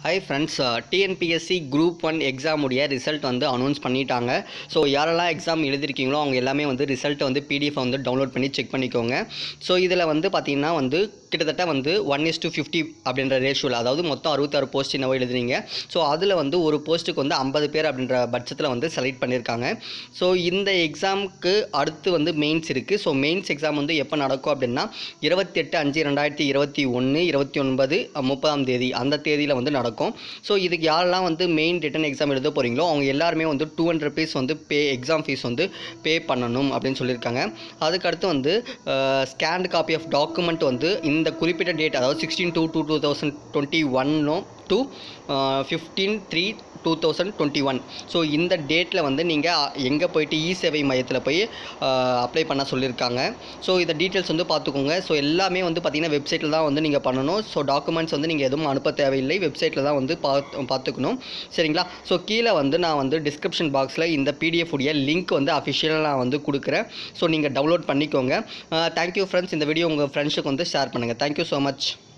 hi friends TNPSC group one எக்ஸாமுடைய result வந்து announce பண்ணிட்டாங்க ஸோ யாரெல்லாம் எக்ஸாம் எழுதிருக்கீங்களோ அவங்க எல்லாமே வந்து ரிசல்ட்டை வந்து பிடிஎஃப் வந்து டவுன்லோட் பண்ணி செக் பண்ணிக்கோங்க ஸோ இதில் வந்து பார்த்தீங்கன்னா வந்து கிட்டத்தட்ட வந்து ஒன் இஸ் டு ஃபிஃப்டி அப்படின்ற ரேஷியோவில் அதாவது மொத்தம் அறுபத்தாறு போஸ்ட் என்னவோ எழுதுறீங்க ஸோ அதில் வந்து ஒரு போஸ்ட்டுக்கு வந்து ஐம்பது பேர் அப்படின்ற பட்சத்தில் வந்து செலக்ட் பண்ணியிருக்காங்க ஸோ இந்த எக்ஸாமுக்கு அடுத்து வந்து மெயின்ஸ் இருக்குது ஸோ மெயின்ஸ் எக்ஸாம் வந்து எப்போ நடக்கும் அப்படின்னா இருபத்தி எட்டு அஞ்சு ரெண்டாயிரத்தி இருபத்தி ஒன்று இருபத்தி ஒன்பது முப்பதாம் தேதி அந்த தேதியில் வந்து நடக்கும் ஸோ இதுக்கு யாரெல்லாம் வந்து மெயின் ரிட்டன் எக்ஸாம் எழுத போகிறீங்களோ அவங்க எல்லாருமே வந்து டூ ஹண்ட்ரட் ருபீஸ் வந்து பே எக்ஸாம் ஃபீஸ் வந்து பே பண்ணணும் அப்படின்னு சொல்லியிருக்காங்க அதுக்கடுத்து வந்து ஸ்கேண்ட் காப்பி ஆஃப் டாக்குமெண்ட் வந்து இந்த குறிப்பிட்ட டேட் அதாவது sixteen two two two thousand twenty ஒன்னும் to fifteen three two thousand twenty one so இந்த டேட்டில் வந்து நீங்கள் எங்கே போயிட்டு இ சேவை மையத்தில் போய் அப்ளை பண்ண சொல்லியிருக்காங்க ஸோ இந்த டீட்டெயில்ஸ் வந்து பார்த்துக்கோங்க ஸோ எல்லாமே வந்து பார்த்திங்கன்னா வெப்சைட்டில் தான் வந்து நீங்கள் பண்ணணும் ஸோ டாக்குமெண்ட்ஸ் வந்து நீங்கள் எதுவும் அனுப்ப தேவையில்லை வெப்சைட்டில் தான் வந்து பார்த்து பார்த்துக்கணும் சரிங்களா ஸோ கீழே வந்து நான் வந்து டிஸ்கிரிப்ஷன் பாக்ஸில் இந்த பிடிஎஃப் உடைய லிங்க் வந்து அஃபிஷியலாக நான் வந்து கொடுக்குறேன் ஸோ நீங்கள் டவுன்லோட் பண்ணிக்கோங்க தேங்க்யூ ஃப்ரெண்ட்ஸ் இந்த வீடியோ உங்கள் ஃப்ரெண்ட்ஸுக்கு வந்து ஷேர் பண்ணுங்கள் தேங்க்யூ ஸோ மச்